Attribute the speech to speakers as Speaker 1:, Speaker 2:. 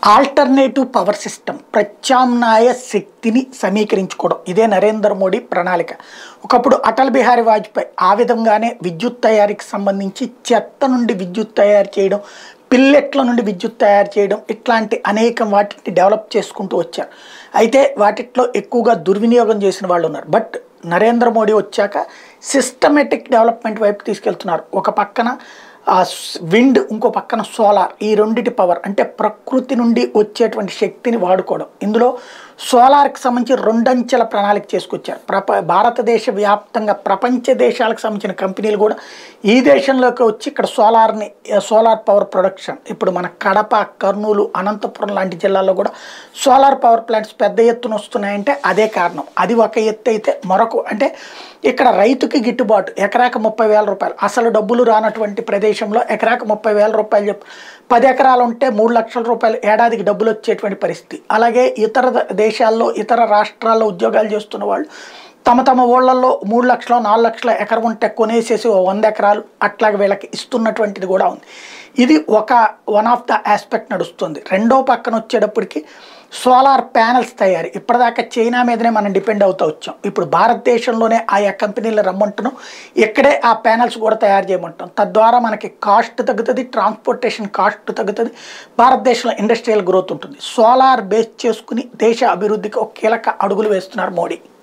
Speaker 1: alternative power system ప్రత్యామ్నాయ శక్తిని సమీకరించుకోవడం ఇదే నరేంద్ర మోడీ ప్రణాళిక ఒకప్పుడు అటల్ బిహారీ వాజ్పేయి ఆ విధంగానే విద్యుత్ తయారీకి సంబంధించి చెత్త నుండి విద్యుత్ తయారు చేయడం పిల్లెట్ల నుండి విద్యుత్ తయారు చేయడం ఇట్లాంటి అనేక వాటిని డెవలప్ చేసుకుంటూ వచ్చారు అయితే వాటిట్లో ఎక్కువగా దుర్వినియోగం చేసిన వాళ్ళు ఉన్నారు బట్ నరేంద్ర మోడీ వచ్చాక సిస్టమేటిక్ డెవలప్మెంట్ వైపు తీసుకెళ్తున్నారు ఒక పక్కన విండ్ ఇంకో పక్కన సోలార్ ఈ రెండిటి పవర్ అంటే ప్రకృతి నుండి వచ్చేటువంటి శక్తిని వాడుకోవడం ఇందులో సోలార్కి సంబంధించి రెండంచెల ప్రణాళిక చేసుకొచ్చారు ప్రప భారతదేశ వ్యాప్తంగా ప్రపంచ దేశాలకు సంబంధించిన కంపెనీలు కూడా ఈ దేశంలోకి వచ్చి ఇక్కడ సోలార్ని సోలార్ పవర్ ప్రొడక్షన్ ఇప్పుడు మన కడప కర్నూలు అనంతపురం లాంటి జిల్లాల్లో కూడా సోలార్ పవర్ ప్లాంట్స్ పెద్ద ఎత్తున వస్తున్నాయంటే అదే కారణం అది ఒక ఎత్తు అయితే మరొక అంటే ఇక్కడ రైతుకి గిట్టుబాటు ఎకరాకు ముప్పై వేల రూపాయలు అసలు డబ్బులు రానటువంటి ప్రదేశంలో ఎకరాకు ముప్పై వేల రూపాయలు చెప్పు పది ఎకరాలు ఉంటే మూడు లక్షల రూపాయలు ఏడాదికి డబ్బులు వచ్చేటువంటి పరిస్థితి అలాగే ఇతర దేశాల్లో ఇతర రాష్ట్రాల్లో ఉద్యోగాలు చేస్తున్న వాళ్ళు తమ తమ ఊళ్ళల్లో మూడు లక్షలు నాలుగు లక్షల ఎకరం ఉంటే కొనేసేసి ఓ వంద ఎకరాలు అట్లాగే వీళ్ళకి ఇస్తున్నటువంటిది కూడా ఉంది ఇది ఒక వన్ ఆఫ్ ద ఆస్పెక్ట్ నడుస్తుంది రెండో పక్కన వచ్చేటప్పటికి సోలార్ ప్యానల్స్ తయారీ ఇప్పటిదాకా చైనా మీదనే మనం డిపెండ్ అవుతూ వచ్చాం ఇప్పుడు భారతదేశంలోనే ఆయా కంపెనీలు రమ్మంటున్నాం ఇక్కడే ఆ ప్యానల్స్ కూడా తయారు చేయమంటాం తద్వారా మనకి కాస్ట్ తగ్గుతుంది ట్రాన్స్పోర్టేషన్ కాస్ట్ తగ్గుతుంది భారతదేశంలో ఇండస్ట్రియల్ గ్రోత్ ఉంటుంది సోలార్ బేస్ చేసుకుని దేశ అభివృద్ధికి ఒక కీలక అడుగులు వేస్తున్నారు మోడీ